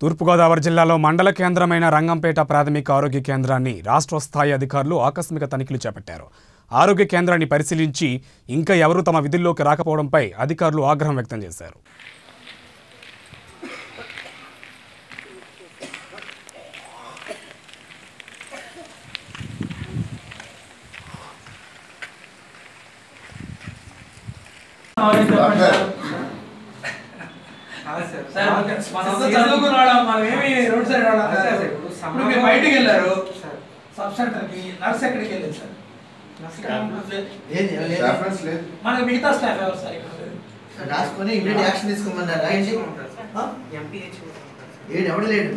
తూర్పుగోదావరి జిల్లాలో మండల కేంద్రమైన రంగంపేట ప్రాథమిక ఆరోగ్య కేంద్రాన్ని రాష్ట్ర స్థాయి అధికారులు ఆకస్మిక తనిఖీలు చేపట్టారు ఆరోగ్య కేంద్రాన్ని పరిశీలించి ఇంకా ఎవరూ తమ విధుల్లోకి రాకపోవడంపై అధికారులు ఆగ్రహం వ్యక్తం చేశారు సార్, మనం చదువుకున్నాడు మనం ఏమి రోడ్ సైడ్ వాళ్ళం కాదు. ఇప్పుడు మీరు బయటికి వెళ్ళారు సబ్ సెంటర్ కి నర్స్ ఎక్కడికి వెళ్ళింది సార్ ఏంది ఎవరు లేదు? రెఫరెన్స్ లేదు మనకి మిగతా స్టాఫ్ ఎవరు సార్ ఇక్కడ రాసుకొని ఇమీడియట్ యాక్షన్ తీసుకోమన్నారు రాయండి ఆ? ఏడు ఎవడు లేడు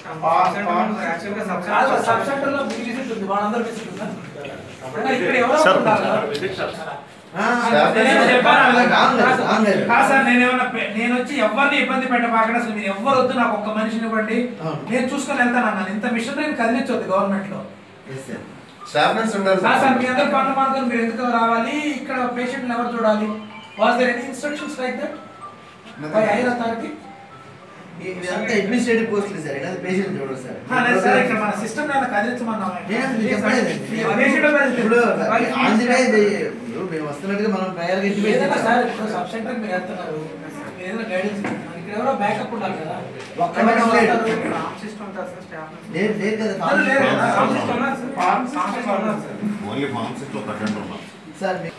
కాదు, సబ్ సెంటర్ లో మీకు విజిట్ ఉంది వాళ్ళందరూ విజిట్ ఉందా మరి ఇక్కడ ఎవరో ఉంటారు కదా. ఆ, నేనేం చెప్పాను అలా రాను లేదు, రాను లేదు. కాదు సార్ నేనేమన్నా పె- నేను వచ్చి ఎవరిని ఇబ్బంది పెట్టబాకండి అసలు మీరు ఎవరు వద్దు నాకు ఒక్క మనిషిని ఇవ్వండి అవును. నేను చూసుకొని వెళ్తాను అన్నాను ఇంత మిషన్ కదిలించొద్దు గవర్నమెంట్ లో Yes, sir. స్టాఫ్ నర్స్ ఉండాలి సార్ సార్ మీ అందరు పనులు మానుకొని మీరు ఎందుకు రావాలి ఇక్కడ పేషెంట్ ఎవరు చూడాలి was there any instructions like that by higher authority ఇ- ఇదంతా అడ్మినిస్ట్రేటివ్ పోస్టులు సార్ ఇదంతా పేషెంట్ చూడరు సార్ లేదు సార్ ఇక్కడ మన సిస్టమ్ నేను కదిలించమన్నాం నేను అసలు చెప్పలేదు. ఇప్పుడు ఆన్ ది వే ఇది- ఇప్పుడు మేము వస్తున్నట్టుగా మనం ప్రయాణం ఏదైనా సార్ ఇప్పుడు సబ్ సెంటర్ మీరు వెళ్తున్నారు మీరు ఏదైనా గైడెన్స్ ఇక్కడ ఎవరో బ్యాకప్ ఉండాలి కదా ఒక్క మనిషి లేడు. లేదు లేదు కదా లేదు, లేదు కదా. ఫామ్ Farm system ఉన్నారు సార్. Farm system ఉన్నారు సార్. ఓన్లీ ఫార్మసిస్ట్ లో ప్రజెంట్ ఉన్నాం సార్ మీ-